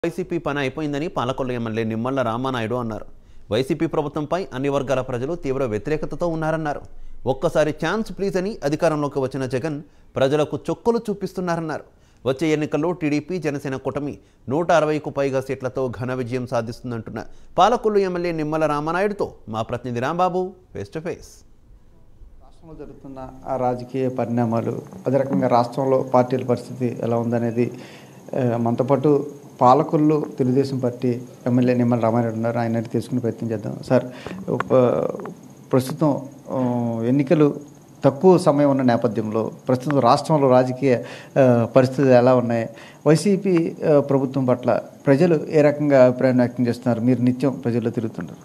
YCP పని అయిపోయిందని Palakollu MLA నిమ్మళ్ల Ramanaidu అన్నారు వైసీపీ ప్రభుత్వంపై అన్ని వర్గాల ప్రజలు తీవ్ర వ్యతిరేకతతో ఉన్నారన్నారు ఒక్కసారి ఛాన్స్ ప్లీజ్ అని అధికారంలోకి వచ్చిన జగన్ ప్రజలకు చొక్కులు చూపిస్తున్నారన్నారు వచ్చే ఎన్నికల్లో టీడీపీ జనసేన కూటమి నూట అరవైకు పైగా సీట్లతో ఘన విజయం సాధిస్తుందంటున్న పాలకొల్లు ఎమ్మెల్యే నిమ్మల రామానాయుడుతో మా ప్రతినిధి రాంబాబు ఫేస్ టు ఫేస్ రాష్ట్రంలో జరుగుతున్న ఆ రాజకీయ పరిణామాలు అదే రకంగా రాష్ట్రంలో పార్టీల పరిస్థితి ఎలా ఉందనేది ఆ, మనతో పాటు పాలకుల్లో తెలుగుదేశం పార్టీ ఎమ్మెల్యే నిమ్మల రామారెడ్డి ఉన్నారు ఆయన అడిగి తెలుసుకునే ప్రయత్నం చేద్దాం సార్ ఒక, ప్రస్తుతం ఆ, ఎన్నికలు తక్కువ సమయం ఉన్న నేపథ్యంలో ప్రస్తుతం రాష్ట్రంలో రాజకీయ ఆ, పరిస్థితులు ఎలా ఉన్నాయి వైసీపీ ఆ, ప్రభుత్వం పట్ల ప్రజలు ఏ రకంగా అభిప్రాయం వ్యక్తం చేస్తున్నారు మీరు నిత్యం ప్రజల్లో తిరుగుతుంటారు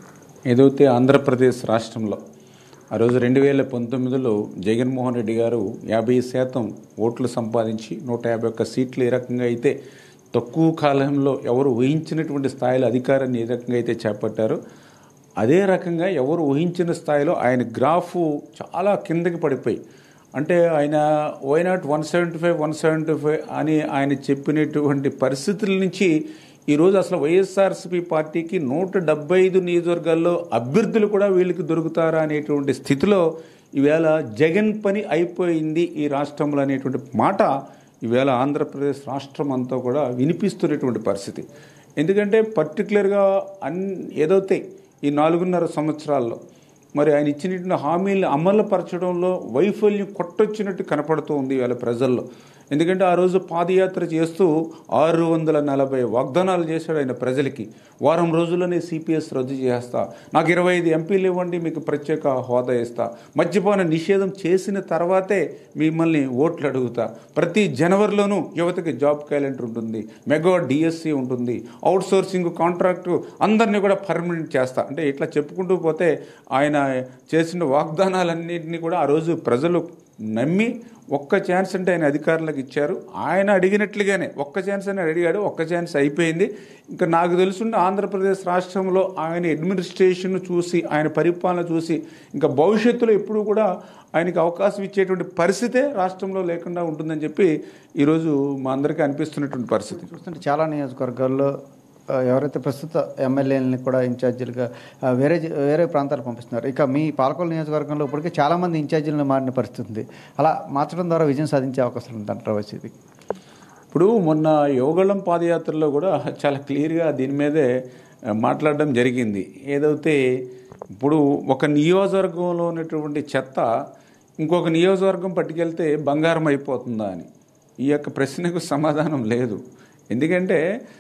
ఏదైతే ఆంధ్రప్రదేశ్ రాష్ట్రంలో ఆ రోజు రెండు వేల పంతొమ్మిదిలో జగన్మోహన్ రెడ్డి గారు యాభై శాతం ఓట్లు సంపాదించి నూట యాభై ఒక్క సీట్లు ఏ రకంగా అయితే తక్కువ కాలంలో ఎవరు ఊహించినటువంటి స్థాయిలో అధికారాన్ని ఏ రకంగా అయితే చేపట్టారో అదే రకంగా ఎవరు ఊహించిన స్థాయిలో ఆయన గ్రాఫ్ చాలా కిందకి పడిపోయి అంటే ఆయన why not one seventy five one seventy five అని ఆయన చెప్పినటువంటి పరిస్థితుల నుంచి ఈరోజు అసలు వైఎస్ఆర్సీపీ పార్టీకి నూట డెబ్బై ఐదు నియోజకవర్గాల్లో అభ్యర్థులు కూడా వీళ్ళకి దొరుకుతారా అనేటువంటి స్థితిలో ఈవేళ జగన్ పని అయిపోయింది ఈ రాష్ట్రంలో అనేటువంటి మాట ఈవేళ ఆంధ్రప్రదేశ్ రాష్ట్రం అంతా కూడా వినిపిస్తున్నటువంటి పరిస్థితి ఎందుకంటే పర్టికులర్గా అన్ ఏదైతే ఈ నాలుగున్నర సంవత్సరాల్లో మరి ఆయన ఇచ్చినటువంటి హామీలను అమలుపరచడంలో వైఫల్యం కొట్టొచ్చినట్టు కనపడుతూ ఉంది ఇవాళ ప్రజల్లో ఎందుకంటే ఆ రోజు పాదయాత్ర చేస్తూ ఆరు వందల నలభై వాగ్దానాలు చేశాడు ఆయన ప్రజలకి వారం రోజుల్లోనే సిపిఎస్ రద్దు చేస్తా నాకు ఇరవై ఐదు ఎంపీలు ఇవ్వండి మీకు ప్రత్యేక హోదా ఇస్తా మద్యపాన నిషేధం చేసిన తర్వాతే మిమ్మల్ని ఓట్లు అడుగుతా ప్రతి జనవరిలోనూ యువతకి జాబ్ క్యాలెండర్ ఉంటుంది మెగా డిఎస్సి ఉంటుంది అవుట్ సోర్సింగ్ కాంట్రాక్టు అందరినీ కూడా పర్మనెంట్ చేస్తా అంటే ఇట్లా చెప్పుకుంటూ పోతే ఆయన చేసిన వాగ్దానాలన్నింటినీ కూడా ఆ రోజు ప్రజలు నమ్మి ఒక్క ఛాన్స్ అంటే ఆయన అధికారులకు ఇచ్చారు ఆయన అడిగినట్లుగానే ఒక్క ఛాన్స్ అని అడిగాడు ఒక్క ఛాన్స్ అయిపోయింది ఇంకా నాకు తెలుసున్న ఆంధ్రప్రదేశ్ రాష్ట్రంలో ఆయన అడ్మినిస్ట్రేషన్ చూసి ఆయన పరిపాలన చూసి ఇంకా భవిష్యత్తులో ఎప్పుడు కూడా ఆయనకి అవకాశం ఇచ్చేటువంటి పరిస్థితే రాష్ట్రంలో లేకుండా ఉంటుందని చెప్పి ఈరోజు మా అందరికీ అనిపిస్తున్నటువంటి పరిస్థితి చూస్తుంటే చాలా నియోజకవర్గాల్లో ఆ, ఎవరైతే ప్రస్తుత ఎమ్మెల్యేలని కూడా ఇన్ఛార్జీలుగా ఆ, వేరే జి- వేరే ప్రాంతాలు పంపిస్తున్నారు ఇక మీ పాలకొల్లు నియోజకవర్గంలో ఇప్పటికే చాలామంది ఇన్ఛార్జీలను మారిన పరిస్థితి ఉంది అలా మార్చడం ద్వారా విజయం సాధించే అవకాశం ఉందంటారు వైసీపీ ఇప్పుడు మొన్న యోగళం పాదయాత్రలో కూడా చాలా క్లియర్గా దీని మీదే ఆ, మాట్లాడడం జరిగింది ఏదైతే ఇప్పుడు ఒక నియోజకవర్గంలో ఉన్నటువంటి చెత్త ఇంకొక నియోజకవర్గం పట్టుకెళ్తే బంగారం అయిపోతుందా అని ఈ యొక్క ప్రశ్నకు సమాధానం లేదు ఎందుకంటే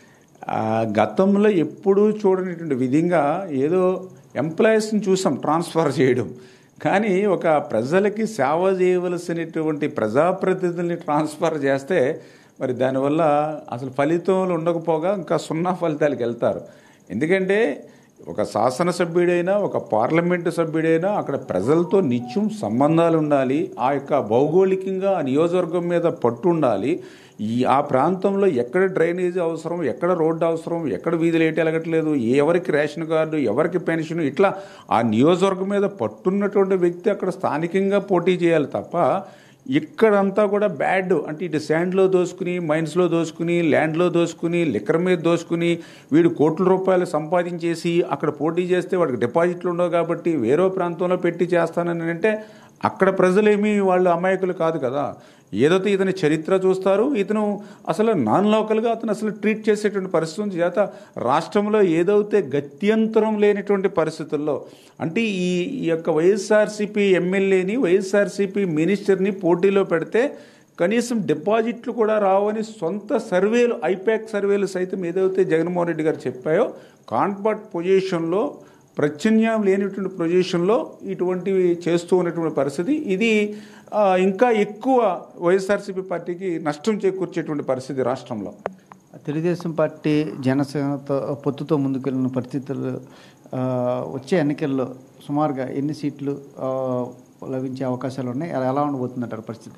ఆ, గతంలో ఎప్పుడూ చూడనటువంటి విధంగా ఏదో ఎంప్లాయీస్ని చూసాం ట్రాన్స్ఫర్ చేయడం కానీ ఒక ప్రజలకి సేవ చేయవలసినటువంటి ప్రజాప్రతినిధుల్ని ట్రాన్స్ఫర్ చేస్తే మరి దానివల్ల అసలు ఫలితాలు ఉండకపోగా ఇంకా సున్నా ఫలితాలకు వెళ్తారు ఎందుకంటే ఒక శాసనసభ్యుడైనా ఒక పార్లమెంటు సభ్యుడైనా అక్కడ ప్రజలతో నిత్యం సంబంధాలు ఉండాలి ఆ యొక్క భౌగోళికంగా ఆ నియోజకవర్గం మీద పట్టు ఉండాలి ఈ ఆ ప్రాంతంలో ఎక్కడ డ్రైనేజ్ అవసరం ఎక్కడ రోడ్డు అవసరం ఎక్కడ వీధులు ఏటి ఎలగట్లేదు ఎవరికి రేషన్ కార్డు ఎవరికి పెన్షన్ ఇట్లా ఆ నియోజకవర్గం మీద పట్టున్నటువంటి వ్యక్తి అక్కడ స్థానికంగా పోటీ చేయాలి తప్ప ఇక్కడంతా కూడా బ్యాడ్ అంటే ఇటు శాండ్లో దోసుకుని మైన్స్లో దోసుకుని ల్యాండ్లో దోసుకుని లిక్కర్ మీద దోసుకుని వీడు కోట్ల రూపాయలు సంపాదించేసి అక్కడ పోటీ చేస్తే వాడికి డిపాజిట్లు ఉండవు కాబట్టి వేరే ప్రాంతంలో పెట్టి చేస్తానని అంటే అక్కడ ప్రజలేమీ వాళ్ళు అమాయకులు కాదు కదా ఏదైతే ఇతని చరిత్ర చూస్తారు ఇతను అసలు నాన్ లోకల్గా అతను అసలు ట్రీట్ చేసేటువంటి పరిస్థితి ఉంది చేత రాష్ట్రంలో ఏదైతే గత్యంతరం లేనటువంటి పరిస్థితుల్లో అంటే ఈ ఈ యొక్క వైఎస్ఆర్సీపీ ఎమ్మెల్యేని వైఎస్ఆర్సీపీ మినిస్టర్ని పోటీలో పెడితే కనీసం డిపాజిట్లు కూడా రావని సొంత సర్వేలు ఐపాక్ సర్వేలు సైతం ఏదైతే జగన్మోహన్ రెడ్డి గారు చెప్పాయో కాన్పాట్ పొజిషన్లో ప్రత్యామ్నాయం లేనిటువంటి పొజిషన్లో ఇటువంటివి చేస్తూ ఉన్నటువంటి పరిస్థితి ఇది ఆ, ఇంకా ఎక్కువ వైఎస్ఆర్సీపీ పార్టీకి నష్టం చేకూర్చేటువంటి పరిస్థితి రాష్ట్రంలో తెలుగుదేశం పార్టీ జనసేనతో పొత్తుతో ముందుకెళ్ళిన పరిస్థితులు ఆ, వచ్చే ఎన్నికల్లో సుమారుగా ఎన్ని సీట్లు ఆ, లభించే అవకాశాలు ఉన్నాయి ఎలా- ఎలా ఉండబోతుందంటారు పరిస్థితి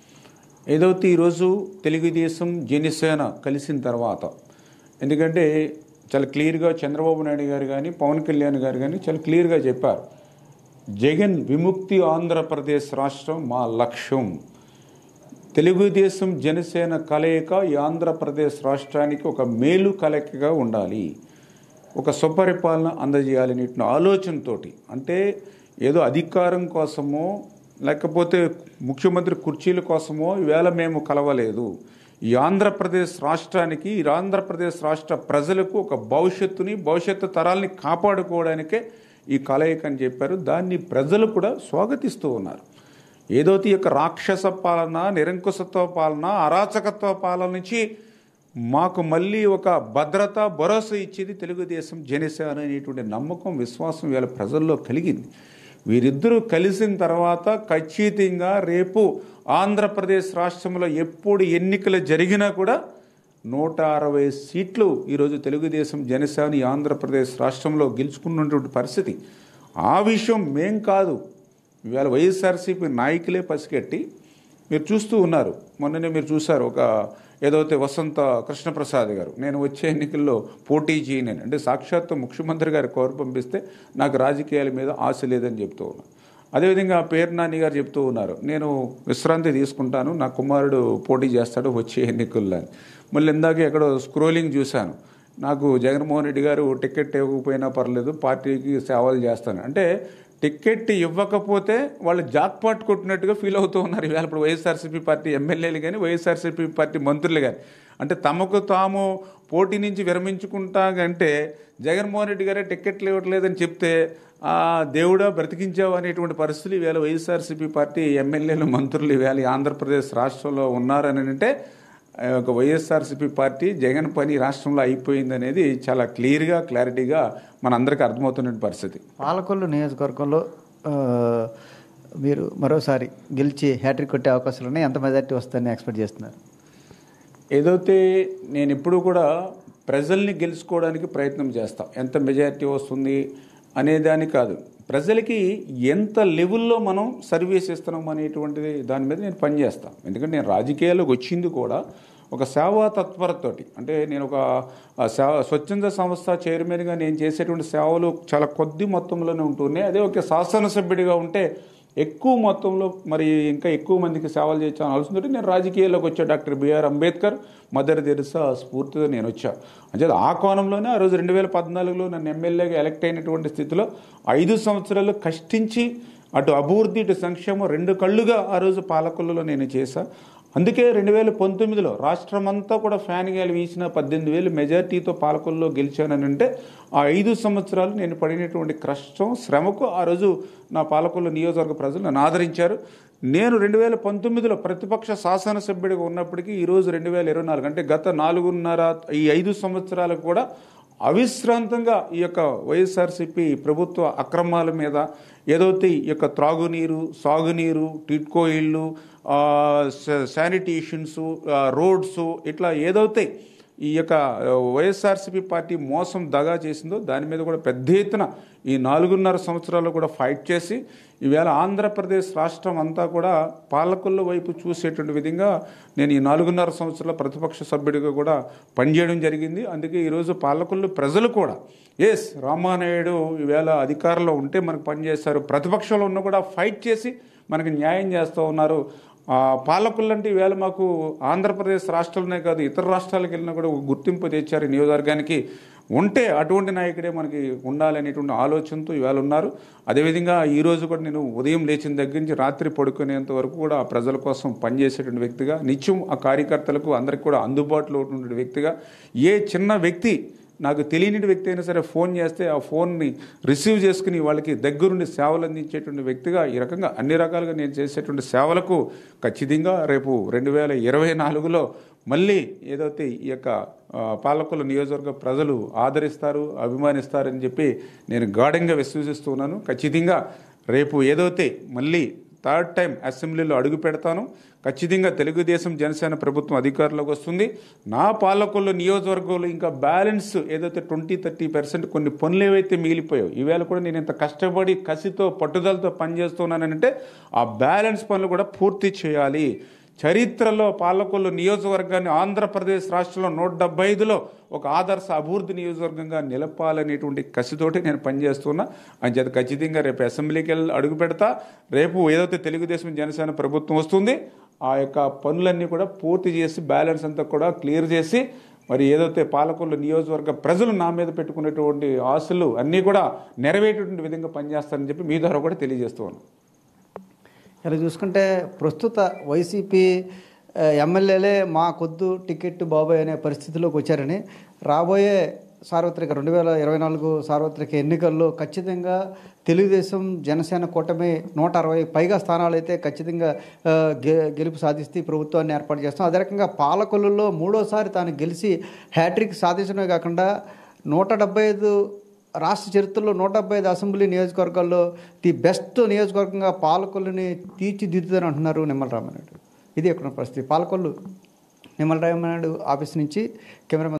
ఏదైతే ఈరోజు తెలుగుదేశం జనసేన కలిసిన తర్వాత ఎందుకంటే చాలా క్లియర్గా చంద్రబాబు నాయుడు గారు కానీ పవన్ కళ్యాణ్ గారు కానీ చాలా క్లియర్గా చెప్పారు జగన్ విముక్తి ఆంధ్రప్రదేశ్ రాష్ట్రం మా లక్ష్యం తెలుగుదేశం జనసేన కలయిక ఈ ఆంధ్రప్రదేశ్ రాష్ట్రానికి ఒక మేలు కలయికగా ఉండాలి ఒక సుపరిపాలన అందజేయాలనే ఆలోచనతోటి అంటే ఏదో అధికారం కోసమో లేకపోతే ముఖ్యమంత్రి కుర్చీల కోసమో ఈవేళ మేము కలవలేదు ఈ ఆంధ్రప్రదేశ్ రాష్ట్రానికి ఈ ఆంధ్రప్రదేశ్ రాష్ట్ర ప్రజలకు ఒక భవిష్యత్తుని భవిష్యత్తు తరాల్ని కాపాడుకోవడానికే ఈ కలయిక అని చెప్పారు దాన్ని ప్రజలు కూడా స్వాగతిస్తూ ఉన్నారు ఏదైతే ఈ యొక్క రాక్షస పాలన నిరంకుశత్వ పాలన అరాచకత్వ పాలన నుంచి మాకు మళ్ళీ ఒక భద్రత భరోసా ఇచ్చేది తెలుగుదేశం జనసేన అనేటువంటి నమ్మకం విశ్వాసం వీళ్ళ ప్రజల్లో కలిగింది వీరిద్దరూ కలిసిన తర్వాత ఖచ్చితంగా రేపు ఆంధ్రప్రదేశ్ రాష్ట్రంలో ఎప్పుడు ఎన్నికలు జరిగినా కూడా నూట అరవై సీట్లు ఈరోజు తెలుగుదేశం జనసేన ఈ ఆంధ్రప్రదేశ్ రాష్ట్రంలో గెలుచుకున్నటువంటి పరిస్థితి ఆ విషయం మేం కాదు ఇవాళ వైఎస్ఆర్సీపీ నాయకులే పసిగట్టి మీరు చూస్తూ ఉన్నారు మొన్ననే మీరు చూశారు ఒక ఏదైతే వసంత కృష్ణప్రసాద్ గారు నేను వచ్చే ఎన్నికల్లో పోటీ చేయనని అంటే సాక్షాత్తు ముఖ్యమంత్రి గారు కోరి పంపిస్తే నాకు రాజకీయాల మీద ఆశ లేదని చెప్తూ ఉన్నాను అదేవిధంగా పేరు నాని గారు చెప్తూ ఉన్నారు నేను విశ్రాంతి తీసుకుంటాను నా కుమారుడు పోటీ చేస్తాడు వచ్చే ఎన్నికల్లో అని మళ్ళీ ఇందాక ఎక్కడో స్క్రోలింగ్ చూశాను నాకు జగన్మోహన్ రెడ్డి గారు టికెట్ ఇవ్వకపోయినా పర్లేదు పార్టీకి సేవలు చేస్తాను అంటే టికెట్ ఇవ్వకపోతే వాళ్ళు జాక్పాట్ కొట్టినట్టుగా ఫీల్ అవుతూ ఉన్నారు ఇవాళ ఇప్పుడు వైఎస్ఆర్సీపీ పార్టీ ఎమ్మెల్యేలు కానీ వైఎస్ఆర్సీపీ పార్టీ మంత్రులు కానీ అంటే తమకు తాము పోటీ నుంచి విరమించుకుంటా అంటే జగన్మోహన్ రెడ్డి గారే టికెట్లు ఇవ్వట్లేదని చెప్తే ఆ దేవుడా బ్రతికించావు అనేటువంటి పరిస్థితులు ఈవేళ వైఎస్ఆర్సీపీ పార్టీ ఎమ్మెల్యేలు మంత్రులు ఈవేళ ఈ ఆంధ్రప్రదేశ్ రాష్ట్రంలో ఉన్నారని అంటే ఆ, ఒక వైఎస్ఆర్సీపీ పార్టీ జగన్ పని రాష్ట్రంలో అయిపోయింది అనేది చాలా క్లియర్గా క్లారిటీగా మనందరికీ అర్థమవుతున్న పరిస్థితి పాలకొల్లు నియోజకవర్గంలో ఆ, మీరు మరోసారి గెలిచి హ్యాట్రిక్ కొట్టే అవకాశాలు ఉన్నాయి ఎంత మెజార్టీ వస్తుందని ఎక్స్పెక్ట్ చేస్తున్నారు ఏదైతే నేను ఎప్పుడు కూడా ప్రజల్ని గెలుచుకోవడానికి ప్రయత్నం చేస్తాం ఎంత మెజారిటీ వస్తుంది అనే దాని కాదు ప్రజలకి ఎంత లెవెల్లో మనం సర్వీస్ ఇస్తున్నాం అనేటువంటిది దాని మీద నేను పనిచేస్తాను ఎందుకంటే నేను రాజకీయాల్లోకి వచ్చింది కూడా ఒక సేవా తత్పరతోటి అంటే నేను ఒక ఆ, సేవ స్వచ్ఛంద సంస్థ చైర్మన్గా నేను చేసేటువంటి సేవలు చాలా కొద్ది మొత్తంలోనే ఉంటున్నాయి అదే ఒక శాసనసభ్యుడిగా ఉంటే ఎక్కువ మొత్తంలో మరి ఇంకా ఎక్కువ మందికి సేవలు చేయాలని ఆలోచనతో నేను రాజకీయాల్లోకి వచ్చా doctor BR Ambedkar Mother Teresa స్ఫూర్తితో నేను వచ్చా అంటే ఆ కోణంలోనే ఆ రోజు రెండు వేల పద్నాలుగులో నన్ను ఎమ్మెల్యేగా ఎలక్ట్ అయినటువంటి స్థితిలో ఐదు సంవత్సరాలు కష్టించి అటు అభివృద్ధి ఇటు సంక్షేమం రెండు కళ్ళుగా ఆ రోజు పాలకొల్లులో నేను చేశా అందుకే రెండు వేల పంతొమ్మిదిలో రాష్ట్రమంతా కూడా ఫ్యాన్ గాలి వీసిన పద్దెనిమిది వేలు మెజార్టీతో పాలకొల్లో గెలిచానని అంటే ఆ ఐదు సంవత్సరాలు నేను పడినటువంటి కష్టం శ్రమకు ఆ రోజు నా పాలకొల్లు నియోజకవర్గ ప్రజలు నన్ను ఆదరించారు నేను రెండు వేల పంతొమ్మిదిలో ప్రతిపక్ష శాసనసభ్యుడిగా ఉన్నప్పటికీ ఈరోజు రెండు వేల ఇరవై నాలుగు అంటే గత నాలుగున్నర ఈ ఐదు సంవత్సరాలకు కూడా అవిశ్రాంతంగా ఈ యొక్క వైఎస్ఆర్సీపీ ప్రభుత్వ అక్రమాల మీద ఏదైతే ఈ యొక్క త్రాగునీరు సాగునీరు టిట్కో ఇళ్ళు ఆ, శ- శానిటేషన్స్ ఆ, రోడ్స్ ఇట్లా ఏదైతే ఈ యొక్క ఆ, వైఎస్ఆర్సీపీ పార్టీ మోసం దగా చేసిందో దాని మీద కూడా పెద్ద ఎత్తున ఈ నాలుగున్నర సంవత్సరాలు కూడా ఫైట్ చేసి ఈవేళ ఆంధ్రప్రదేశ్ రాష్ట్రం అంతా కూడా పాలకుల వైపు చూసేటువంటి విధంగా నేను ఈ నాలుగున్నర సంవత్సరాల ప్రతిపక్ష సభ్యుడిగా కూడా పనిచేయడం జరిగింది అందుకే ఈరోజు పాలకులు ప్రజలు కూడా ఎస్ రామానాయుడు ఈవేళ అధికారంలో ఉంటే మనకు పనిచేస్తారు ప్రతిపక్షంలో ఉన్న కూడా ఫైట్ చేసి మనకి న్యాయం చేస్తూ ఉన్నారు ఆ, పాలకులు అంటే ఈవేళ మాకు ఆంధ్రప్రదేశ్ రాష్ట్రంలోనే కాదు ఇతర రాష్ట్రాలకు వెళ్ళినా కూడా ఒక గుర్తింపు తెచ్చారు ఈ నియోజకవర్గానికి ఉంటే అటువంటి నాయకుడే మనకి ఉండాలనేటువంటి ఆలోచనతో ఇవాళ ఉన్నారు అదేవిధంగా ఈ రోజు కూడా నేను ఉదయం లేచిన దగ్గర నుంచి రాత్రి పడుకునేంత వరకు కూడా ఆ ప్రజల కోసం పనిచేసేటువంటి వ్యక్తిగా నిత్యం ఆ కార్యకర్తలకు అందరికి కూడా అందుబాటులో ఉన్నటువంటి వ్యక్తిగా ఏ చిన్న వ్యక్తి నాకు తెలియని వ్యక్తి అయినా సరే ఫోన్ చేస్తే ఆ ఫోన్ని రిసీవ్ చేసుకుని వాళ్ళకి దగ్గరుండి సేవలు అందించేటువంటి వ్యక్తిగా ఈ రకంగా అన్ని రకాలుగా నేను చేసేటువంటి సేవలకు ఖచ్చితంగా రేపు రెండు వేల ఇరవై నాలుగులో మళ్ళీ ఏదైతే ఈ యొక్క ఆ, పాలకుల నియోజకవర్గ ప్రజలు ఆదరిస్తారు అభిమానిస్తారని చెప్పి నేను గాఢంగా విశ్వసిస్తూ ఉన్నాను ఖచ్చితంగా రేపు ఏదైతే మళ్ళీ థర్డ్ టైం అసెంబ్లీలో అడుగు పెడతాను ఖచ్చితంగా తెలుగుదేశం జనసేన ప్రభుత్వం అధికారంలోకి వస్తుంది నా పాలకుల్లో నియోజకవర్గంలో ఇంకా బ్యాలెన్స్ ఏదైతే ట్వంటీ థర్టీ పర్సెంట్ కొన్ని పనులు ఏవైతే మిగిలిపోయావు ఈవేళ కూడా నేను ఇంత కష్టపడి కసితో పట్టుదలతో పనిచేస్తున్నానంటే ఆ బ్యాలెన్స్ పనులు కూడా పూర్తి చేయాలి చరిత్రలో పాలకొల్లు నియోజకవర్గాన్ని ఆంధ్రప్రదేశ్ రాష్ట్రంలో నూట డెబ్బై ఐదులో ఒక ఆదర్శ అభివృద్ధి నియోజకవర్గంగా నిలపాలనేటువంటి కసితోటి నేను పనిచేస్తున్నా అని చేత ఖచ్చితంగా రేపు అసెంబ్లీకి వెళ్ళి అడుగు పెడతా రేపు ఏదైతే తెలుగుదేశం జనసేన ప్రభుత్వం వస్తుంది ఆ యొక్క పనులన్నీ కూడా పూర్తి చేసి బ్యాలెన్స్ అంతా కూడా క్లియర్ చేసి మరి ఏదైతే పాలకొల్లు నియోజకవర్గ ప్రజలు నా మీద పెట్టుకునేటువంటి ఆశలు అన్నీ కూడా నెరవేరేటువంటి విధంగా పనిచేస్తారని చెప్పి మీ ద్వారా కూడా తెలియజేస్తూ ఉన్నాను ఇలా చూసుకుంటే ప్రస్తుత వైసీపీ ఆ, ఎమ్మెల్యేలే మా కొద్దు టికెట్ బాబాయ్ అనే పరిస్థితిలోకి వచ్చారని రాబోయే సార్వత్రిక రెండు వేల ఇరవై నాలుగు సార్వత్రిక ఎన్నికల్లో ఖచ్చితంగా తెలుగుదేశం జనసేన కూటమి నూట అరవై పైగా స్థానాలు అయితే ఖచ్చితంగా ఆ, గె గెలుపు సాధిస్తే ఈ ప్రభుత్వాన్ని ఏర్పాటు చేస్తాం అదే రకంగా పాలకొల్లులో మూడోసారి తాను గెలిచి హ్యాట్రిక్ సాధించడమే కాకుండా నూట డెబ్బై ఐదు రాష్ట్ర చరిత్రలో నూట డెబ్బై ఐదు అసెంబ్లీ నియోజకవర్గాల్లో ది బెస్ట్ నియోజకవర్గంగా పాలకొల్లుని తీర్చిదిద్దుదని అంటున్నారు నిమ్మల రామానాయుడు ఇది ఇక్కడ పరిస్థితి పాలకొల్లు నిమ్మల రామానాయుడు ఆఫీస్ నుంచి కెమెరా